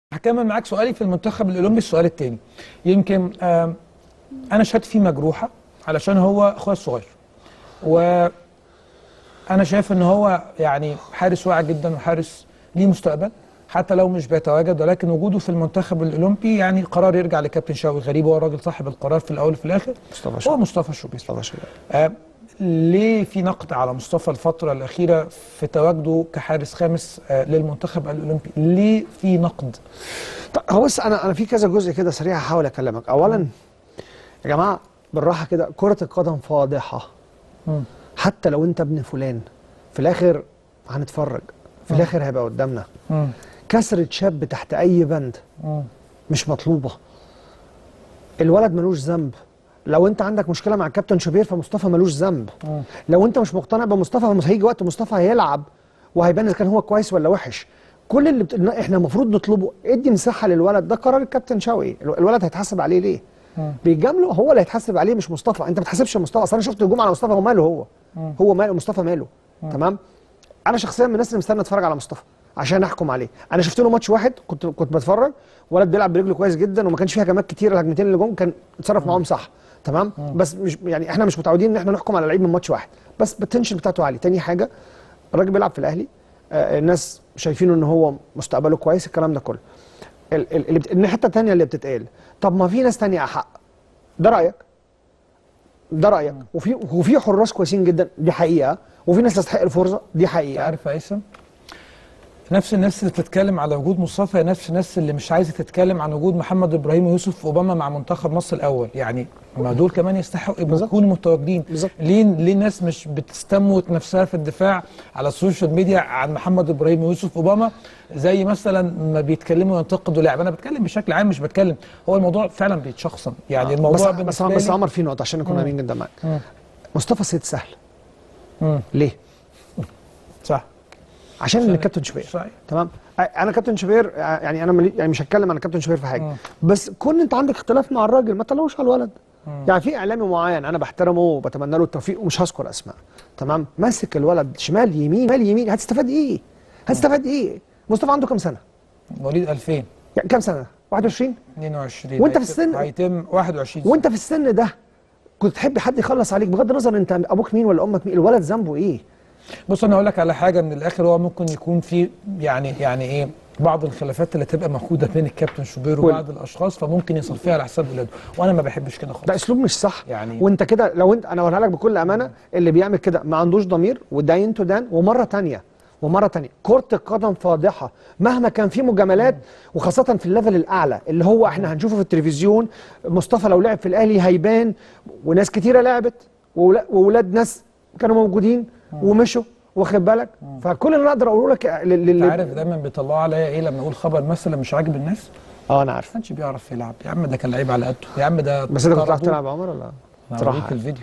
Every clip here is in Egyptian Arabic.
هكمل معاك سؤالي في المنتخب الاولمبي السؤال الثاني يمكن آم، انا شهادتي فيه مجروحه علشان هو اخويا الصغير وانا شايف ان هو يعني حارس واعي جدا وحارس ليه مستقبل حتى لو مش بيتواجد ولكن وجوده في المنتخب الاولمبي يعني قرار يرجع لكابتن شوقي غريب هو الراجل صاحب القرار في الاول وفي الاخر مصطفى هو شوقي. مصطفى شوقي مصطفى شوقي آه، ليه في نقد على مصطفى الفترة الأخيرة في تواجده كحارس خامس آه، للمنتخب الأولمبي؟ ليه في نقد؟ طيب هو بص انا انا في كذا جزء كده سريع هحاول اكلمك اولا يا جماعه بالراحه كده كره القدم فاضحه مم. حتى لو انت ابن فلان في الاخر هنتفرج في الاخر هيبقى قدامنا مم. كسرة شاب تحت اي بند مم. مش مطلوبه الولد ملوش ذنب لو انت عندك مشكله مع الكابتن شوبير فمصطفى ملوش ذنب مم. لو انت مش مقتنع بمصطفى فمس- هيجي وقت مصطفى هيلعب وهيبان اذا كان هو كويس ولا وحش كل اللي بت... احنا المفروض نطلبه ادي مساحه للولد ده قرار الكابتن شوقي الو- الولد هيتحاسب عليه ليه مم. بيجامله هو اللي هيتحاسب عليه مش مصطفى انت ما بتحاسبش مصطفى اصل انا شفت هجوم على مصطفى هو ماله هو مم. هو ماله مصطفى ماله تمام انا شخصيا من الناس اللي مستني اتفرج على مصطفى عشان احكم عليه انا شفت له ماتش واحد كنت كنت بتفرج ولد بيلعب برجله كويس جدا وما كانش فيه هجمات كتير الهجمتين اللي جم كان اتصرف معاهم صح تمام بس مش يعني احنا مش متعودين ان احنا نحكم على لعيب من ماتش واحد بس البوتنشال بتاعته عالي تاني حاجه الراجل بيلعب في الاهلي آه الناس شايفينه ان هو مستقبله كويس الكلام ده كله ال- ال- اللي بت- الناحيه الثانيه اللي بتتقال طب ما في ناس تانية احق ده رايك ده رايك وفي وفي حراس كويسين جدا دي حقيقه وفي ناس تستحق الفرصه دي انت حقيقه عارف يا هيثم؟ نفس الناس اللي بتتكلم على وجود مصطفى هي نفس الناس اللي مش عايزه تتكلم عن وجود محمد ابراهيم ويوسف اوباما مع منتخب مصر الاول يعني ما دول كمان يستحقوا يبقوا بالظبط. يكونوا متواجدين بالظبط. ليه ليه الناس مش بتستموت نفسها في الدفاع على السوشيال ميديا عن محمد ابراهيم ويوسف اوباما زي مثلا ما بيتكلموا ينتقدوا لاعب انا بتكلم بشكل عام مش بتكلم هو الموضوع فعلا بيتشخصن يعني الموضوع بس بس, بالنسبه بس لي عمر في نقطه عشان نكون مم. امين جدا معاك مم. مصطفى سيد سهل مم. ليه؟ صح عشان عشان- ان الكابتن شوبير صحيح. تمام انا كابتن شوبير يعني انا ملي يعني مش هتكلم عن كابتن شوبير في حاجه مم. بس كون انت عندك اختلاف مع الراجل ما تطلعوش على الولد يعني في اعلامي معين انا بحترمه وبتمنى له التوفيق ومش هذكر اسماء تمام ماسك الولد شمال يمين شمال يمين هتستفاد ايه؟ هتستفاد ايه؟ مصطفى عنده كام سنه؟ مواليد 2000 يعني كام سنه؟ 21 22 وانت في هيتم- السن- هيتم 21 سنة. وانت في السن ده كنت تحب حد يخلص عليك بغض النظر انت ابوك مين ولا امك مين الولد ذنبه ايه؟ بص انا اقول لك على حاجه من الاخر هو ممكن يكون في يعني يعني ايه بعض الخلافات اللي تبقى موجوده بين الكابتن شوبير وال- وبعض الاشخاص فممكن يصفيها على حساب ولاده وانا ما بحبش كده ده خالص اسلوب مش صح يعني- وانت كده لو انت انا اقولها لك بكل امانه اللي بيعمل كده ما عندوش ضمير وداين تو دان ومره تانية ومره تانية كره القدم فاضحه مهما كان في مجاملات وخاصه في الليفل الاعلى اللي هو احنا هنشوفه في التلفزيون مصطفى لو لعب في الاهلي هيبان وناس كتيره لعبت وولا- وولاد ناس كانوا موجودين ومشوا واخد بالك فكل اللي انا اقدر اقوله لك ل- ل- انت ل- عارف دايما بيطلعوا عليا ايه لما اقول خبر مثلا مش عاجب الناس اه انا عارف ما كانش بيعرف يلعب يا عم ده كان لعيب على قده يا عم ده بس انت كنت بتعرف طردوه. تلعب يا عمر ولا أنا صراحة هوريك الفيديو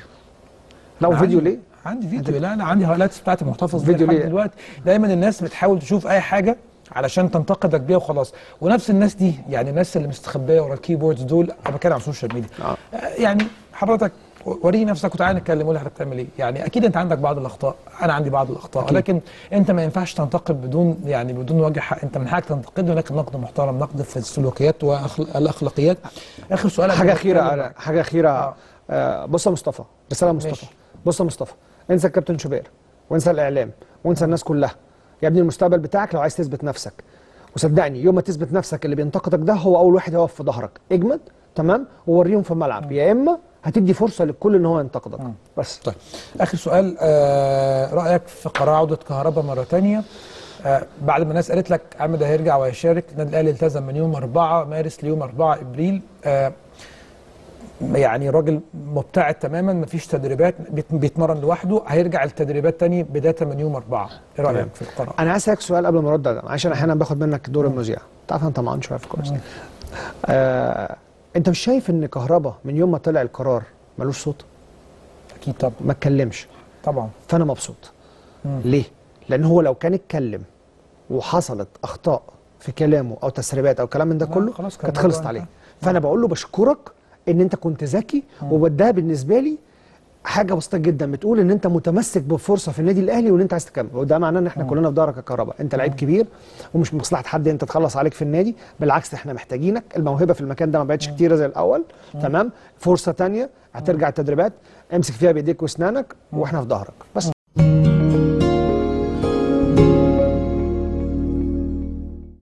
لا وفيديو عندي- ليه؟ عندي فيديو لا لا عندي هايلايتس بتاعتي محتفظ بيها فيديو لحد ليه؟ دلوقتي دايما الناس بتحاول تشوف اي حاجه علشان تنتقدك بيها وخلاص ونفس الناس دي يعني الناس اللي مستخبيه ورا الكيبوردز دول انا بتكلم على السوشيال ميديا آه. آه، يعني حضرتك وريني نفسك وتعالى نتكلم قول لي حضرتك بتعمل ايه يعني اكيد انت عندك بعض الاخطاء انا عندي بعض الاخطاء أكيد. ولكن انت ما ينفعش تنتقد بدون يعني بدون وجه حق انت من حقك تنتقد ولكن نقد محترم نقد في السلوكيات والاخلاقيات اخر سؤال حاجه قبل ما اخيره نتكلم. أنا- حاجه اخيره آه. آه بص يا مصطفى رساله مصطفى ماشي. بص يا مصطفى انسى الكابتن شوبير وانسى الاعلام وانسى الناس كلها يا ابني المستقبل بتاعك لو عايز تثبت نفسك وصدقني يوم ما تثبت نفسك اللي بينتقدك ده هو اول واحد هيقف في ظهرك اجمد تمام ووريهم في الملعب يا اما هتدي فرصه للكل ان هو ينتقدك بس طيب اخر سؤال آه رايك في قرار عوده كهربا مره ثانيه آه بعد ما الناس قالت لك عمد هيرجع وهيشارك النادي الاهلي التزم من يوم 4 مارس ليوم 4 ابريل آه يعني راجل مبتعد تماما مفيش تدريبات بيت- بيتمرن لوحده هيرجع التدريبات تاني بدايه من يوم 4 ايه رايك تمام. في القرار انا عايز اسالك سؤال قبل ما ارد على ده عشان احيانا باخد منك دور المذيع تعرف انا طمعان شويه في كويس آه انت مش شايف ان كهربا من يوم ما طلع القرار ملوش صوت اكيد طبعا ما اتكلمش طبعا فانا مبسوط مم. ليه لان هو لو كان اتكلم وحصلت اخطاء في كلامه او تسريبات او كلام من ده لا، كله خلاص كان كانت الموضوع خلصت عليه انتهى. فانا بقول له بشكرك ان انت كنت ذكي وده بالنسبه لي حاجه بسيطه جدا بتقول ان انت متمسك بفرصه في النادي الاهلي وان انت عايز تكمل وده معناه ان احنا كلنا في ظهرك يا كهرباء انت لعيب كبير ومش من مصلحه حد انت تخلص عليك في النادي بالعكس احنا محتاجينك الموهبه في المكان ده ما بقتش كتيره زي الاول تمام فرصه تانية هترجع التدريبات امسك فيها بايديك واسنانك واحنا في ظهرك بس